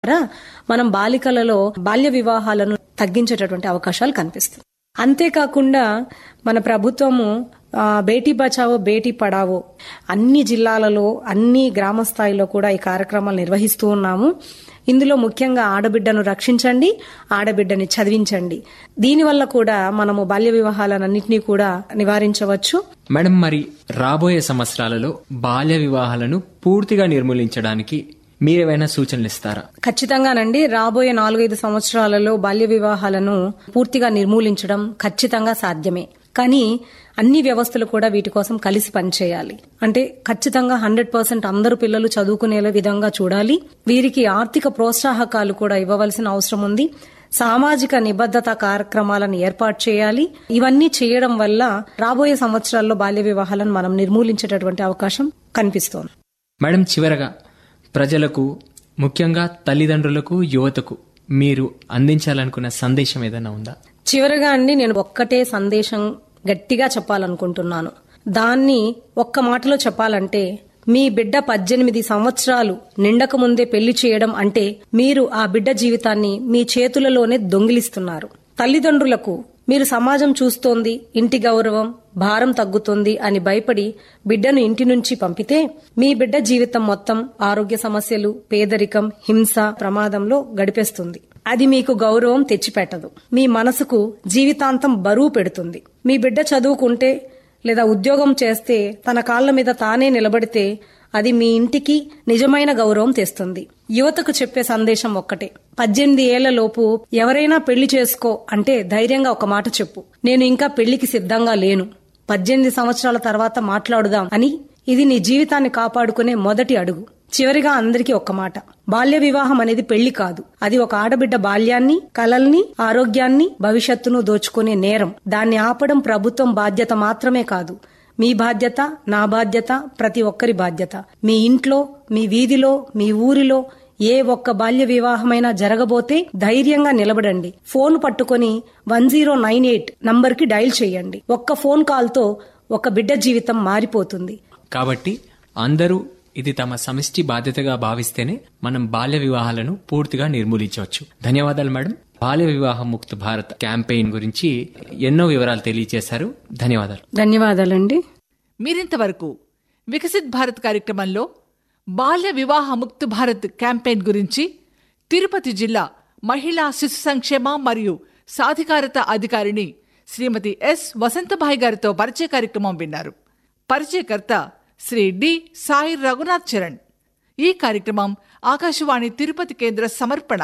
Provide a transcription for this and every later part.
ద్వారా మనం బాలికలలో బాల్య వివాహాలను తగ్గించేటటువంటి అవకాశాలు కనిపిస్తాయి అంతేకాకుండా మన ప్రభుత్వము ఆ, బేటీ బచావో బేటీ పడావో అన్ని జిల్లాలలో అన్ని గ్రామ స్థాయిలో కూడా ఈ కార్యక్రమాలు నిర్వహిస్తూ ఉన్నాము ఇందులో ముఖ్యంగా ఆడబిడ్డను రక్షించండి ఆడబిడ్డని చదివించండి దీనివల్ల కూడా మనము బాల్య వివాహాలన్నింటినీ కూడా నివారించవచ్చు మేడం మరి రాబోయే సంవత్సరాలలో బాల్య వివాహాలను పూర్తిగా నిర్మూలించడానికి మీరేమైనా సూచనలు ఇస్తారా ఖచ్చితంగానండి రాబోయే నాలుగైదు సంవత్సరాలలో బాల్య వివాహాలను పూర్తిగా నిర్మూలించడం ఖచ్చితంగా సాధ్యమే కానీ అన్ని వ్యవస్థలు కూడా వీటి కోసం కలిసి పనిచేయాలి అంటే ఖచ్చితంగా హండ్రెడ్ పర్సెంట్ అందరు పిల్లలు చదువుకునే విధంగా చూడాలి వీరికి ఆర్థిక ప్రోత్సాహకాలు కూడా ఇవ్వవలసిన అవసరం ఉంది సామాజిక నిబద్ధత కార్యక్రమాలను ఏర్పాటు చేయాలి ఇవన్నీ చేయడం వల్ల రాబోయే సంవత్సరాల్లో బాల్య వివాహాలను మనం నిర్మూలించేటటువంటి అవకాశం కనిపిస్తోంది మేడం చివరగా ప్రజలకు ముఖ్యంగా తల్లిదండ్రులకు యువతకు మీరు అందించాలనుకున్న సందేశం ఏదైనా ఉందా చివరగా అండి నేను ఒక్కటే సందేశం గట్టిగా చెప్పాలనుకుంటున్నాను దాన్ని ఒక్క మాటలో చెప్పాలంటే మీ బిడ్డ పద్దెనిమిది సంవత్సరాలు నిండక ముందే పెళ్లి చేయడం అంటే మీరు ఆ బిడ్డ జీవితాన్ని మీ చేతులలోనే దొంగిలిస్తున్నారు తల్లిదండ్రులకు మీరు సమాజం చూస్తోంది ఇంటి గౌరవం భారం తగ్గుతుంది అని భయపడి బిడ్డను ఇంటి నుంచి పంపితే మీ బిడ్డ జీవితం మొత్తం ఆరోగ్య సమస్యలు పేదరికం హింస ప్రమాదంలో గడిపేస్తుంది అది మీకు గౌరవం తెచ్చిపెట్టదు మీ మనసుకు జీవితాంతం బరువు పెడుతుంది మీ బిడ్డ చదువుకుంటే లేదా ఉద్యోగం చేస్తే తన కాళ్ల మీద తానే నిలబడితే అది మీ ఇంటికి నిజమైన గౌరవం తెస్తుంది యువతకు చెప్పే సందేశం ఒక్కటే పద్దెనిమిది ఏళ్ల లోపు ఎవరైనా పెళ్లి చేసుకో అంటే ధైర్యంగా ఒక మాట చెప్పు నేను ఇంకా పెళ్లికి సిద్ధంగా లేను పద్దెనిమిది సంవత్సరాల తర్వాత మాట్లాడుదాం అని ఇది నీ జీవితాన్ని కాపాడుకునే మొదటి అడుగు చివరిగా అందరికీ ఒక్క మాట బాల్య వివాహం అనేది పెళ్లి కాదు అది ఒక ఆడబిడ్డ బాల్యాన్ని కలల్ని ఆరోగ్యాన్ని భవిష్యత్తును దోచుకునే నేరం దాన్ని ఆపడం ప్రభుత్వం బాధ్యత మాత్రమే కాదు మీ బాధ్యత నా బాధ్యత ప్రతి ఒక్కరి బాధ్యత మీ ఇంట్లో మీ వీధిలో మీ ఊరిలో ఏ ఒక్క బాల్య వివాహమైనా జరగబోతే ధైర్యంగా నిలబడండి ఫోన్ పట్టుకొని వన్ జీరో నైన్ ఎయిట్ నంబర్కి డయల్ చేయండి ఒక్క ఫోన్ కాల్తో ఒక బిడ్డ జీవితం మారిపోతుంది కాబట్టి అందరూ ఇది తమ సమిష్టి బాధ్యతగా భావిస్తేనే మనం బాల్య వివాహాలను పూర్తిగా నిర్మూలించవచ్చు ధన్యవాదాలు మేడం బాల్య వివాహ ముక్త భారత్ క్యాంపెయిన్ గురించి ఎన్నో వివరాలు తెలియజేశారు ధన్యవాదాలు ధన్యవాదాలండి మీరింతవరకు వికసిత్ భారత్ కార్యక్రమంలో బాల్య వివాహ ముక్త్ భారత్ క్యాంపెయిన్ గురించి తిరుపతి జిల్లా మహిళా శిశు సంక్షేమ మరియు సాధికారత అధికారిని శ్రీమతి ఎస్ వసంతభాయ్ గారితో పరిచయ కార్యక్రమం విన్నారు పరిచయకర్త శ్రీ డి సాయి రఘునాథ్ చరణ్ ఈ కార్యక్రమం ఆకాశవాణి తిరుపతి కేంద్ర సమర్పణ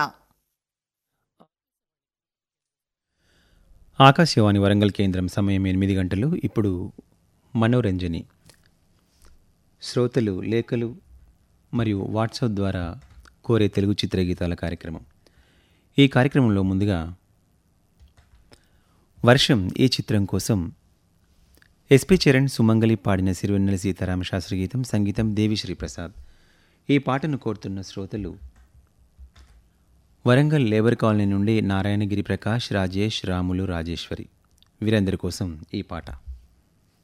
ఆకాశవాణి వరంగల్ కేంద్రం సమయం ఎనిమిది గంటలు ఇప్పుడు మనోరంజని శ్రోతలు లేఖలు మరియు వాట్సాప్ ద్వారా కోరే తెలుగు చిత్రగీతాల కార్యక్రమం ఈ కార్యక్రమంలో ముందుగా వర్షం ఈ చిత్రం కోసం ఎస్పి చరణ్ సుమంగలి పాడిన సిరివెన్నెల సీతారామ శాస్త్రి గీతం సంగీతం దేవిశ్రీ ప్రసాద్ ఈ పాటను కోరుతున్న శ్రోతలు వరంగల్ లేబర్ కాలనీ నుండి నారాయణగిరి ప్రకాష్ రాజేష్ రాములు రాజేశ్వరి వీరందరి కోసం ఈ పాట